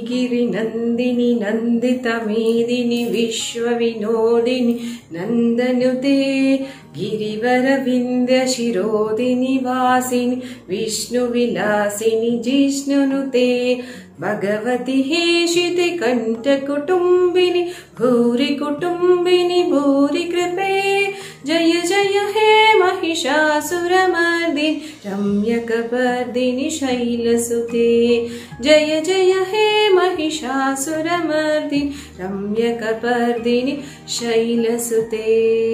गिरिनन्दिनि नन्दितमेदिनि विश्वविनोदिनि नन्दनुते गिरिवरविन्द्यशिरोदिनि वासिनि विष्णुविलासिनि जिष्णुनुते भगवति हेशिति कण्ठकुटुम्बिनि भूरि कुटुम्बिनि भूरि कृपे जय जय हे महिषासुरमर्दिनि रम्यकपर्दिनि शैलसुते जय जय हे महिषासुरमर्दिनि रम्यकपर्दिनि शैलसुते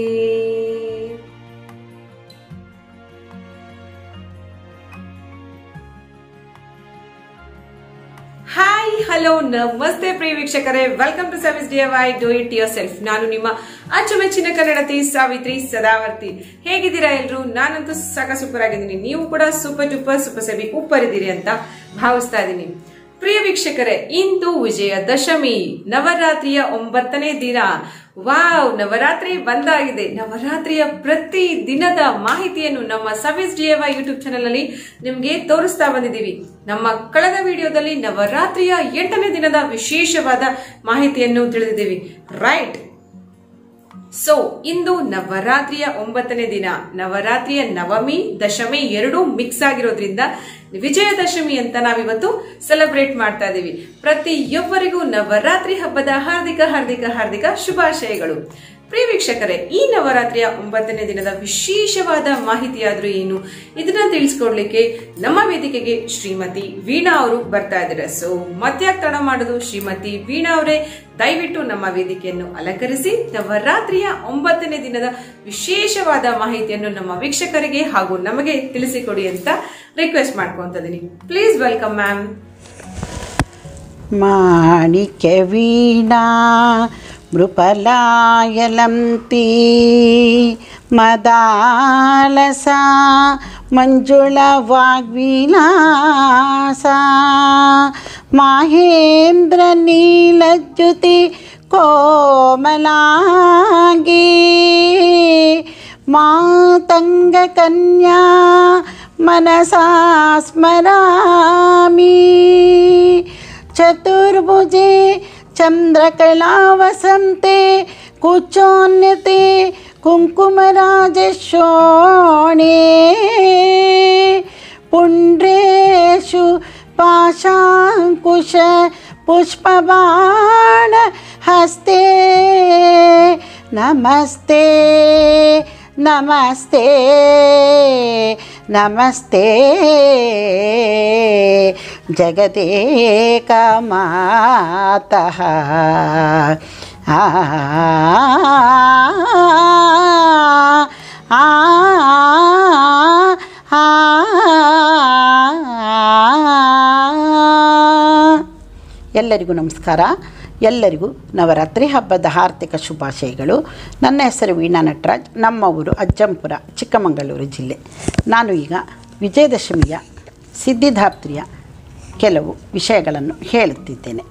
ಹಾಯ್ ಹಲೋ ನಮಸ್ತೆ ಪ್ರಿಯ ವೀಕ್ಷಕರೇ welcome to service D Y do it yourself ನಾನು ನಿಮ್ಮ ಅಚ್ಚುಮೆಚ್ಚಿನ ಕನ್ನಡತಿ ಸಾವಿತ್ರಿ ಸದಾವರ್ತಿ ಹೇಗಿದ್ದೀರಾ ಎಲ್ರು ನಾನಂತೂ ಸಾಕ ಸೂಪರ್ ಆಗಿದ್ದೀನಿ ನೀವು ಕೂಡ ಸೂಪರ್ ಟೂಪರ್ ಸೂಪರ್ ಸೆಬಿ ಉಪ್ಪರ್ ಇದ್ದೀರಿ ಅಂತ ಭಾವಿಸ್ತಾ ಇದ್ದೀನಿ ಪ್ರಿಯ ವೀಕ್ಷಕರೇ ಇಂದು ವಿಜಯ ದಶಮಿ ನವರಾತ್ರಿಯ ಒಂಬತ್ತನೇ ದಿನ ವಾವ್ ನವರಾತ್ರಿ ಬಂದಾಗಿದೆ ನವರಾತ್ರಿಯ ಪ್ರತಿ ದಿನದ ಮಾಹಿತಿಯನ್ನು ನಮ್ಮ ಸರ್ವಿಸ್ ಡಿಎವೈ ಯೂಟ್ಯೂಬ್ ಚಾನೆಲ್ ಅಲ್ಲಿ ನಿಮ್ಗೆ ತೋರಿಸ್ತಾ ಬಂದಿದ್ದೀವಿ ನಮ್ಮ ಕಳೆದ ವಿಡಿಯೋದಲ್ಲಿ ನವರಾತ್ರಿಯ ಎಂಟನೇ ದಿನದ ವಿಶೇಷವಾದ ಮಾಹಿತಿಯನ್ನು ತಿಳಿದಿದ್ದೀವಿ ರೈಟ್ ಸೊ ಇಂದು ನವರಾತ್ರಿಯ ಒಂಬತ್ತನೇ ದಿನ ನವರಾತ್ರಿಯ ನವಮಿ ದಶಮಿ ಎರಡೂ ಮಿಕ್ಸ್ ಆಗಿರೋದ್ರಿಂದ ವಿಜಯದಶಮಿ ಅಂತ ನಾವಿವತ್ತು ಸೆಲೆಬ್ರೇಟ್ ಮಾಡ್ತಾ ಇದೀವಿ ಪ್ರತಿಯೊಬ್ಬರಿಗೂ ನವರಾತ್ರಿ ಹಬ್ಬದ ಹಾರ್ದಿಕ ಹಾರ್ದಿಕ ಹಾರ್ದಿಕ ಶುಭಾಶಯಗಳು ಪ್ರಿಯ ವೀಕ್ಷಕರೇ ಈ ನವರಾತ್ರಿಯ ಒಂಬತ್ತನೇ ದಿನದ ವಿಶೇಷವಾದ ಮಾಹಿತಿಯಾದ್ರೂ ಏನು ಇದನ್ನ ತಿಳಿಸ್ಕೊಡ್ಲಿಕ್ಕೆ ನಮ್ಮ ವೇದಿಕೆಗೆ ಶ್ರೀಮತಿ ವೀಣಾ ಅವರು ಬರ್ತಾ ಇದ್ದಾರೆ ಸೊ ಮತ್ಯಾಕ್ ತಡ ಮಾಡೋದು ಶ್ರೀಮತಿ ವೀಣಾ ಅವರೇ ದಯವಿಟ್ಟು ನಮ್ಮ ವೇದಿಕೆಯನ್ನು ಅಲಂಕರಿಸಿ ನವರಾತ್ರಿಯ ಒಂಬತ್ತನೇ ದಿನದ ವಿಶೇಷವಾದ ಮಾಹಿತಿಯನ್ನು ನಮ್ಮ ವೀಕ್ಷಕರಿಗೆ ಹಾಗೂ ನಮಗೆ ತಿಳಿಸಿಕೊಡಿ ಅಂತ ರಿಕ್ವೆಸ್ಟ್ ಮಾಡ್ಕೊಂತಿದ್ದೀನಿ ಪ್ಲೀಸ್ ವೆಲ್ಕಮ್ ಮ್ಯಾಮ್ ಮಾಣಿಕ್ಯವೀಣಾ ಮೃಪಲಾಯಲಂತಿ ಮದಾಲಸ ಮಂಜುಳ ವಾಗ್ವಿಲಾಸ ಮಹೇಂದ್ರ ನೀಲಜ್ಯುತಿ ಕೋಮಲಾಂಗಿ ಮಾತಂಗ ಕನ್ಯಾ मनसा स्मरामि चतुर्भुजे चन्द्रकलावसन्ते कुचोन्यते कुङ्कुमराजशोणे पुण्ड्रेषु पाशाङ्कुश पुष्पबाण हस्ते नमस्ते नमस्ते नमस्ते जगदेकमातः आ आ ಎಲ್ಲರಿಗೂ ನಮಸ್ಕಾರ ಎಲ್ಲರಿಗೂ ನವರಾತ್ರಿ ಹಬ್ಬದ ಆರ್ಥಿಕ ಶುಭಾಶಯಗಳು ನನ್ನ ಹೆಸರು ವೀಣಾ ನಟರಾಜ್ ನಮ್ಮ ಊರು ಅಜ್ಜಂಪುರ ಚಿಕ್ಕಮಗಳೂರು ಜಿಲ್ಲೆ ನಾನು ಈಗ ವಿಜಯದಶಮಿಯ ಸಿದ್ಧಿದಾತ್ರಿಯ ಕೆಲವು ವಿಷಯಗಳನ್ನು ಹೇಳುತ್ತಿದ್ದೇನೆ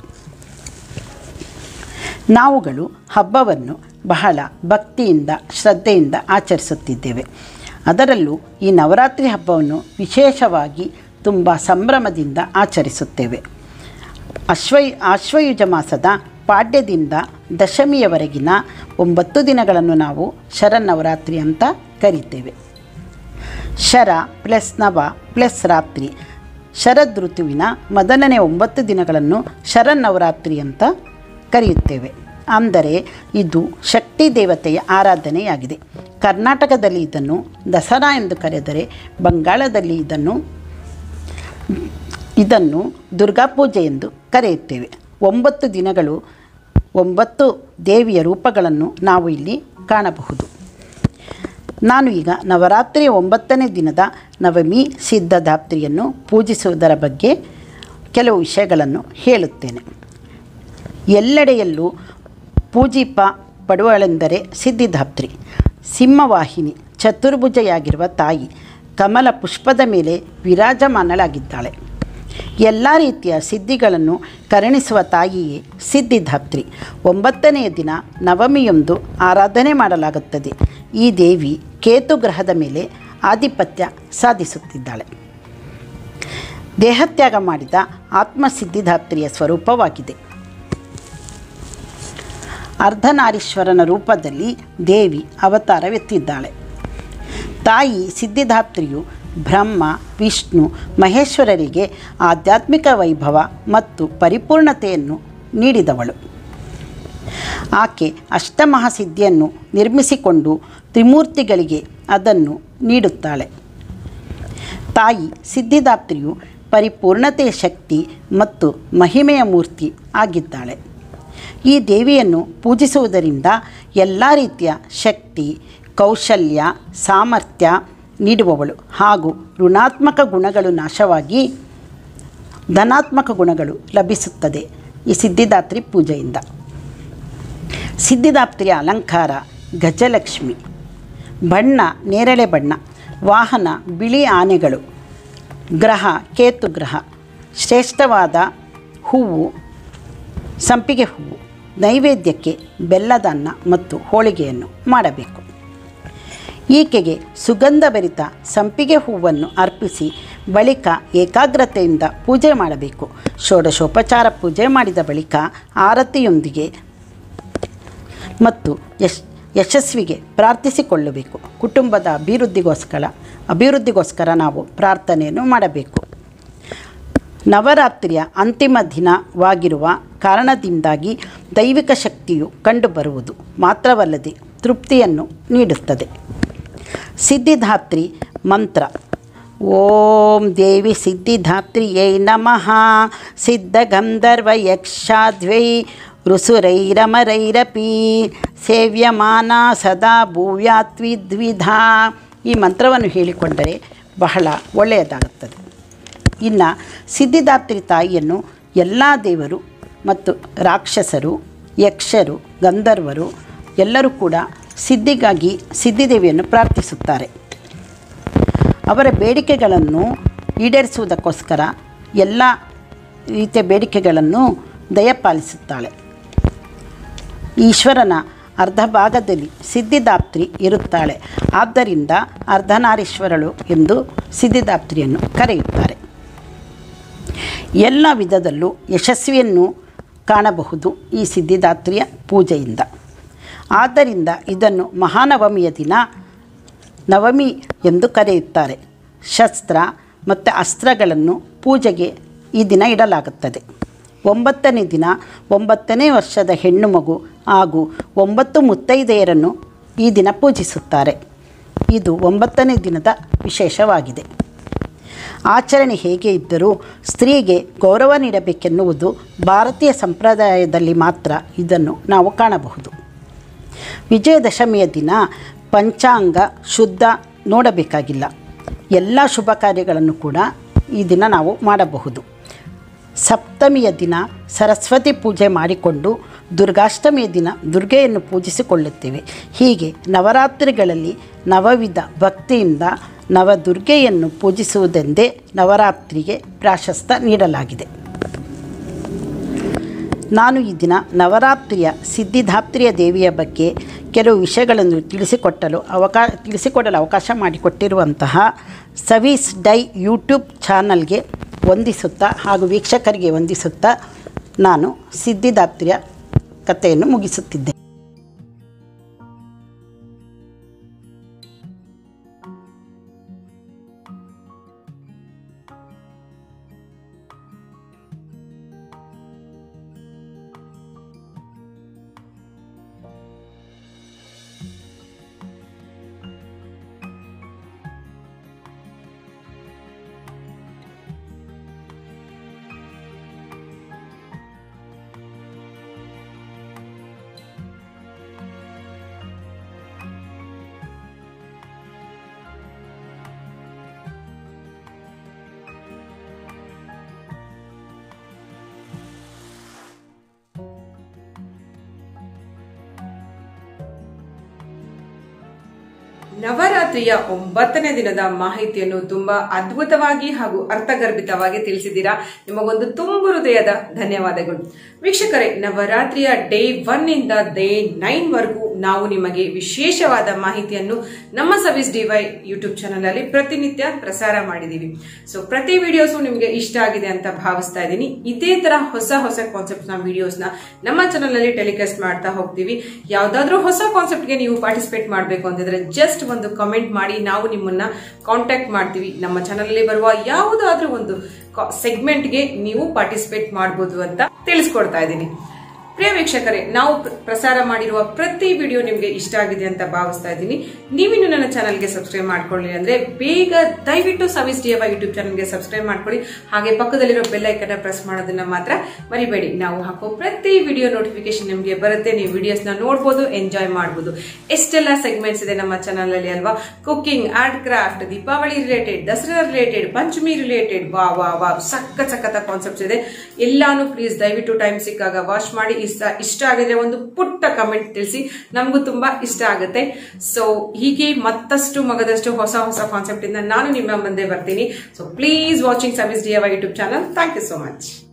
ನಾವುಗಳು ಹಬ್ಬವನ್ನು ಬಹಳ ಭಕ್ತಿಯಿಂದ ಶ್ರದ್ಧೆಯಿಂದ ಆಚರಿಸುತ್ತಿದ್ದೇವೆ ಅದರಲ್ಲೂ ಈ ನವರಾತ್ರಿ ಹಬ್ಬವನ್ನು ವಿಶೇಷವಾಗಿ ತುಂಬ ಸಂಭ್ರಮದಿಂದ ಆಚರಿಸುತ್ತೇವೆ ಅಶ್ವೈ ಆಶ್ವಯುಜ ಮಾಸದ ಪಾಡ್ಯದಿಂದ ದಶಮಿಯವರೆಗಿನ ಒಂಬತ್ತು ದಿನಗಳನ್ನು ನಾವು ಶರನ್ನವರಾತ್ರಿ ಅಂತ ಕರೀತೇವೆ ಶರ ಪ್ಲಸ್ ನವ ಪ್ಲಸ್ ರಾತ್ರಿ ಶರದ್ ಋತುವಿನ ಮೊದಲನೇ ಒಂಬತ್ತು ದಿನಗಳನ್ನು ಶರನ್ನವರಾತ್ರಿ ಅಂತ ಕರೆಯುತ್ತೇವೆ ಅಂದರೆ ಇದು ಶಕ್ತಿ ದೇವತೆಯ ಆರಾಧನೆಯಾಗಿದೆ ಕರ್ನಾಟಕದಲ್ಲಿ ಇದನ್ನು ದಸರಾ ಎಂದು ಕರೆದರೆ ಬಂಗಾಳದಲ್ಲಿ ಇದನ್ನು ಇದನ್ನು ದುರ್ಗಾಪೂಜೆ ಎಂದು ಕರೆಯುತ್ತೇವೆ ಒಂಬತ್ತು ದಿನಗಳು ಒಂಬತ್ತು ದೇವಿಯ ರೂಪಗಳನ್ನು ನಾವು ಇಲ್ಲಿ ಕಾಣಬಹುದು ನಾನು ಈಗ ನವರಾತ್ರಿಯ ಒಂಬತ್ತನೇ ದಿನದ ನವಮಿ ಸಿದ್ಧದಾತ್ರಿಯನ್ನು ಪೂಜಿಸುವುದರ ಬಗ್ಗೆ ಕೆಲವು ವಿಷಯಗಳನ್ನು ಹೇಳುತ್ತೇನೆ ಎಲ್ಲೆಡೆಯಲ್ಲೂ ಪೂಜಿಪ ಪಡುವಳೆಂದರೆ ಸಿದ್ಧಿದಾತ್ರಿ ಸಿಂಹವಾಹಿನಿ ಚತುರ್ಭುಜೆಯಾಗಿರುವ ತಾಯಿ ಕಮಲ ಪುಷ್ಪದ ಮೇಲೆ ವಿರಾಜಮಾನಳಾಗಿದ್ದಾಳೆ ಎಲ್ಲ ರೀತಿಯ ಸಿದ್ಧಿಗಳನ್ನು ಕರುಣಿಸುವ ತಾಯಿಯೇ ಸಿದ್ಧಿದಾತ್ರಿ ಒಂಬತ್ತನೆಯ ದಿನ ನವಮಿಯೊಂದು ಆರಾಧನೆ ಮಾಡಲಾಗುತ್ತದೆ ಈ ದೇವಿ ಕೇತು ಗ್ರಹದ ಮೇಲೆ ಆಧಿಪತ್ಯ ಸಾಧಿಸುತ್ತಿದ್ದಾಳೆ ದೇಹತ್ಯಾಗ ಮಾಡಿದ ಆತ್ಮಸಿದ್ಧಿದಾತ್ರಿಯ ಸ್ವರೂಪವಾಗಿದೆ ಅರ್ಧನಾರೀಶ್ವರನ ರೂಪದಲ್ಲಿ ದೇವಿ ಅವತಾರವೆತ್ತಿದ್ದಾಳೆ ತಾಯಿ ಸಿದ್ಧಿದಾತ್ರಿಯು ಬ್ರಹ್ಮ ವಿಷ್ಣು ಮಹೇಶ್ವರರಿಗೆ ಆಧ್ಯಾತ್ಮಿಕ ವೈಭವ ಮತ್ತು ಪರಿಪೂರ್ಣತೆಯನ್ನು ನೀಡಿದವಳು ಆಕೆ ಅಷ್ಟಮಹಾಸಿದ್ಧಿಯನ್ನು ನಿರ್ಮಿಸಿಕೊಂಡು ತ್ರಿಮೂರ್ತಿಗಳಿಗೆ ಅದನ್ನು ನೀಡುತ್ತಾಳೆ ತಾಯಿ ಸಿದ್ಧಿದಾತ್ರಿಯು ಪರಿಪೂರ್ಣತೆಯ ಶಕ್ತಿ ಮತ್ತು ಮಹಿಮೆಯ ಮೂರ್ತಿ ಆಗಿದ್ದಾಳೆ ಈ ದೇವಿಯನ್ನು ಪೂಜಿಸುವುದರಿಂದ ಎಲ್ಲ ರೀತಿಯ ಶಕ್ತಿ ಕೌಶಲ್ಯ ಸಾಮರ್ಥ್ಯ ನೀಡುವವಳು ಹಾಗೂ ಋಣಾತ್ಮಕ ಗುಣಗಳು ನಾಶವಾಗಿ ಧನಾತ್ಮಕ ಗುಣಗಳು ಲಭಿಸುತ್ತದೆ ಈ ಸಿದ್ಧಿದಾತ್ರಿ ಪೂಜೆಯಿಂದ ಸಿದ್ಧಿದಾತ್ರಿಯ ಅಲಂಕಾರ ಗಜಲಕ್ಷ್ಮಿ ಬಣ್ಣ ನೇರಳೆ ಬಣ್ಣ ವಾಹನ ಬಿಳಿ ಆನೆಗಳು ಗ್ರಹ ಕೇತು ಗ್ರಹ ಶ್ರೇಷ್ಠವಾದ ಹೂವು ಸಂಪಿಗೆ ಹೂವು ನೈವೇದ್ಯಕ್ಕೆ ಬೆಲ್ಲದ ಅನ್ನ ಮತ್ತು ಹೋಳಿಗೆಯನ್ನು ಮಾಡಬೇಕು ಈಕೆಗೆ ಸುಗಂಧಭರಿತ ಸಂಪಿಗೆ ಹೂವನ್ನು ಅರ್ಪಿಸಿ ಬಳಿಕ ಏಕಾಗ್ರತೆಯಿಂದ ಪೂಜೆ ಮಾಡಬೇಕು ಷೋಡಶೋಪಚಾರ ಪೂಜೆ ಮಾಡಿದ ಬಳಿಕ ಆರತಿಯೊಂದಿಗೆ ಮತ್ತು ಯಶ್ ಯಶಸ್ವಿಗೆ ಪ್ರಾರ್ಥಿಸಿಕೊಳ್ಳಬೇಕು ಕುಟುಂಬದ ಅಭಿವೃದ್ಧಿಗೋಸ್ಕರ ಅಭಿವೃದ್ಧಿಗೋಸ್ಕರ ನಾವು ಪ್ರಾರ್ಥನೆಯನ್ನು ಮಾಡಬೇಕು ನವರಾತ್ರಿಯ ಅಂತಿಮ ದಿನವಾಗಿರುವ ಕಾರಣದಿಂದಾಗಿ ದೈವಿಕ ಶಕ್ತಿಯು ಕಂಡುಬರುವುದು ಮಾತ್ರವಲ್ಲದೆ ತೃಪ್ತಿಯನ್ನು ನೀಡುತ್ತದೆ ಸಿದ್ಧಿಧಾತ್ರಿ ಮಂತ್ರ ಓಂ ದೇವಿ ಸಿದ್ಧಿಧಾತ್ರಿಯೈ ನಮಃ ಸಿದ್ಧಗಂಧರ್ವ ಯಕ್ಷಾದ್ವೈ ಋಸುರೈರಮರೈರಪಿ ಸೇವ್ಯಮಾನ ಸದಾ ಭೂವ್ಯಾತ್ವಿದ್ವಿಧ ಈ ಮಂತ್ರವನ್ನು ಹೇಳಿಕೊಂಡರೆ ಬಹಳ ಒಳ್ಳೆಯದಾಗುತ್ತದೆ ಇನ್ನು ಸಿದ್ಧಿದಾತ್ರಿ ತಾಯಿಯನ್ನು ಎಲ್ಲ ದೇವರು ಮತ್ತು ರಾಕ್ಷಸರು ಯಕ್ಷರು ಗಂಧರ್ವರು ಎಲ್ಲರೂ ಕೂಡ ಸಿದ್ಧಿಗಾಗಿ ಸಿದ್ಧಿದೇವಿಯನ್ನು ಪ್ರಾರ್ಥಿಸುತ್ತಾರೆ ಅವರ ಬೇಡಿಕೆಗಳನ್ನು ಈಡೇರಿಸುವುದಕ್ಕೋಸ್ಕರ ಎಲ್ಲ ರೀತಿಯ ಬೇಡಿಕೆಗಳನ್ನು ದಯಪಾಲಿಸುತ್ತಾಳೆ ಈಶ್ವರನ ಅರ್ಧ ಭಾಗದಲ್ಲಿ ಸಿದ್ಧಿದಾತ್ರಿ ಇರುತ್ತಾಳೆ ಆದ್ದರಿಂದ ಅರ್ಧನಾರೀಶ್ವರಳು ಎಂದು ಸಿದ್ಧಿದಾತ್ರಿಯನ್ನು ಕರೆಯುತ್ತಾರೆ ಎಲ್ಲ ವಿಧದಲ್ಲೂ ಯಶಸ್ವಿಯನ್ನು ಕಾಣಬಹುದು ಈ ಸಿದ್ಧಿದಾತ್ರಿಯ ಪೂಜೆಯಿಂದ ಆದ್ದರಿಂದ ಇದನ್ನು ಮಹಾನವಮಿಯ ದಿನ ನವಮಿ ಎಂದು ಕರೆಯುತ್ತಾರೆ ಶಸ್ತ್ರ ಮತ್ತು ಅಸ್ತ್ರಗಳನ್ನು ಪೂಜೆಗೆ ಈ ದಿನ ಇಡಲಾಗುತ್ತದೆ ಒಂಬತ್ತನೇ ದಿನ ಒಂಬತ್ತನೇ ವರ್ಷದ ಹೆಣ್ಣು ಮಗು ಹಾಗೂ ಒಂಬತ್ತು ಮುತ್ತೈದೆಯರನ್ನು ಈ ದಿನ ಪೂಜಿಸುತ್ತಾರೆ ಇದು ಒಂಬತ್ತನೇ ದಿನದ ವಿಶೇಷವಾಗಿದೆ ಆಚರಣೆ ಹೇಗೆ ಇದ್ದರೂ ಸ್ತ್ರೀಗೆ ಗೌರವ ನೀಡಬೇಕೆನ್ನುವುದು ಭಾರತೀಯ ಸಂಪ್ರದಾಯದಲ್ಲಿ ಮಾತ್ರ ಇದನ್ನು ನಾವು ಕಾಣಬಹುದು ವಿಜಯದಶಮಿಯ ದಿನ ಪಂಚಾಂಗ ಶುದ್ಧ ನೋಡಬೇಕಾಗಿಲ್ಲ ಎಲ್ಲ ಶುಭ ಕಾರ್ಯಗಳನ್ನು ಕೂಡ ಈ ದಿನ ನಾವು ಮಾಡಬಹುದು ಸಪ್ತಮಿಯ ದಿನ ಸರಸ್ವತಿ ಪೂಜೆ ಮಾಡಿಕೊಂಡು ದುರ್ಗಾಷ್ಟಮಿಯ ದಿನ ದುರ್ಗೆಯನ್ನು ಪೂಜಿಸಿಕೊಳ್ಳುತ್ತೇವೆ ಹೀಗೆ ನವರಾತ್ರಿಗಳಲ್ಲಿ ನವವಿಧ ಭಕ್ತಿಯಿಂದ ನವದುರ್ಗೆಯನ್ನು ಪೂಜಿಸುವುದೆಂದೇ ನವರಾತ್ರಿಗೆ ಪ್ರಾಶಸ್ತ್ಯ ನೀಡಲಾಗಿದೆ ನಾನು ಈ ದಿನ ನವರಾತ್ರಿಯ ಸಿದ್ಧಿಧಾತ್ರಿಯ ದೇವಿಯ ಬಗ್ಗೆ ಕೆಲವು ವಿಷಯಗಳನ್ನು ತಿಳಿಸಿಕೊಟ್ಟಲು ಅವಕಾ ತಿಳಿಸಿಕೊಡಲು ಅವಕಾಶ ಮಾಡಿಕೊಟ್ಟಿರುವಂತಹ ಸವೀಸ್ ಡೈ ಯೂಟ್ಯೂಬ್ ಚಾನಲ್ಗೆ ವಂದಿಸುತ್ತಾ ಹಾಗೂ ವೀಕ್ಷಕರಿಗೆ ವಂದಿಸುತ್ತಾ ನಾನು ಸಿದ್ಧಿದಾತ್ರಿಯ ಕಥೆಯನ್ನು ಮುಗಿಸುತ್ತಿದ್ದೆ ನವರಾತ್ರಿಯ ಒಂಬತ್ತನೇ ದಿನದ ಮಾಹಿತಿಯನ್ನು ತುಂಬಾ ಅದ್ಭುತವಾಗಿ ಹಾಗೂ ಅರ್ಥಗರ್ಭಿತವಾಗಿ ತಿಳಿಸಿದ್ದೀರಾ ನಿಮಗೊಂದು ತುಂಬು ಹೃದಯದ ಧನ್ಯವಾದಗಳು ವೀಕ್ಷಕರೇ ನವರಾತ್ರಿಯ ಡೇ ಒನ್ ಇಂದ ಡೇ ನೈನ್ ವರೆಗೂ ನಾವು ನಿಮಗೆ ವಿಶೇಷವಾದ ಮಾಹಿತಿಯನ್ನು ನಮ್ಮ ಸರ್ವಿಸ್ ಡಿವೈ ಯೂಟ್ಯೂಬ್ ಚಾನಲ್ ಅಲ್ಲಿ ಪ್ರತಿನಿತ್ಯ ಪ್ರಸಾರ ಮಾಡಿದೀವಿ ಸೊ ಪ್ರತಿ ವಿಡಿಯೋಸು ನಿಮಗೆ ಇಷ್ಟ ಆಗಿದೆ ಅಂತ ಭಾವಿಸ್ತಾ ಇದ್ದೀನಿ ಇದೇ ತರ ಹೊಸ ಹೊಸ ಕಾನ್ಸೆಪ್ಟ್ ನ ವಿಡಿಯೋಸ್ ನ ನಮ್ಮ ಚಾನಲ್ ಅಲ್ಲಿ ಟೆಲಿಕಾಸ್ಟ್ ಮಾಡ್ತಾ ಹೋಗ್ತೀವಿ ಯಾವ್ದಾದ್ರೂ ಹೊಸ ಕಾನ್ಸೆಪ್ಟ್ ಗೆ ನೀವು ಪಾರ್ಟಿಸಿಪೇಟ್ ಮಾಡಬೇಕು ಅಂತಿದ್ರೆ ಜಸ್ಟ್ ಒಂದು ಕಮೆಂಟ್ ಮಾಡಿ ನಾವು ನಿಮ್ಮನ್ನ ಕಾಂಟ್ಯಾಕ್ಟ್ ಮಾಡ್ತೀವಿ ನಮ್ಮ ಚಾನಲ್ ಅಲ್ಲಿ ಬರುವ ಯಾವುದಾದ್ರೂ ಒಂದು ಸೆಗ್ಮೆಂಟ್ಗೆ ನೀವು ಪಾರ್ಟಿಸಿಪೇಟ್ ಮಾಡಬಹುದು ಅಂತ ತಿಳಿಸ್ಕೊಡ್ತಾ ಇದ್ದೀನಿ ಪ್ರಿಯ ವೀಕ್ಷಕರೇ ನಾವು ಪ್ರ- ಪ್ರಸಾರ ಮಾಡಿರುವ ಪ್ರತಿ ವಿಡಿಯೋ ನಿಮಗೆ ಇಷ್ಟ ಆಗಿದೆ ಅಂತ ಭಾವಿಸ್ತಾ ಇದ್ದೀನಿ ನೀವಿನ್ನು ನನ್ನ ಚಾನಲ್ಗೆ ಸಬ್ಸ್ಕ್ರೈಬ್ ಮಾಡ್ಕೊಳ್ಳಿ ಅಂದ್ರೆ ಬೇಗ ದಯವಿಟ್ಟು ಸರ್ವಿಸ್ ಡಿ ಯೂಟ್ಯೂಬ್ ಚಾನಲ್ಗೆ ಸಬ್ಸ್ಕ್ರೈಬ್ ಮಾಡ್ಕೊಳ್ಳಿ ಹಾಗೆ ಪಕ್ಕದಲ್ಲಿರೋ ಬೆಲ್ ಐಕನ್ನ ಪ್ರೆಸ್ ಮಾಡೋದನ್ನ ಮಾತ್ರ ಮರಿಬೇಡಿ ನಾವು ಹಾಕೋ ಪ್ರತಿ ವಿಡಿಯೋ ನೋಟಿಫಿಕೇಶನ್ ನಿಮಗೆ ಬರುತ್ತೆ ನೀವು ವಿಡಿಯೋಸ್ನ ನೋಡ್ಬೋದು ಎಂಜಾಯ್ ಮಾಡ್ಬೋದು ಎಷ್ಟೆಲ್ಲ ಸೆಗ್ಮೆಂಟ್ಸ್ ಇದೆ ನಮ್ಮ ಚಾನಲ್ ಅಲ್ಲಿ ಅಲ್ವಾ cooking art craft Deepavali related Dasara related Panchami related ವಾ ವಾ ವಾ ಸಕ್ಕ ಸಖತ್ತ ಕಾನ್ಸೆಪ್ಟ್ಸ್ ಇದೆ ಎಲ್ಲಾನು ಪ್ಲೀಸ್ ದಯವಿಟ್ಟು ಟೈಮ್ ಸಿಕ್ಕಾಗ ವಾಚ್ ಮಾಡಿ ಇಷ್ಟ ಇಷ್ಟ ಆಗಿದ್ರೆ ಒಂದು ಪುಟ್ಟ ಕಮೆಂಟ್ ತಿಳಿಸಿ ನಮಗೂ ತುಂಬಾ ಇಷ್ಟ ಆಗುತ್ತೆ ಸೊ ಹೀಗೆ ಮತ್ತಷ್ಟು ಮಗದಷ್ಟು ಹೊಸ ಹೊಸ ಕಾನ್ಸೆಪ್ಟ್ ಇಂದ ನಾನು ನಿಮ್ಮ ಮುಂದೆ ಬರ್ತೀನಿ so please watching service D YouTube channel thank you so much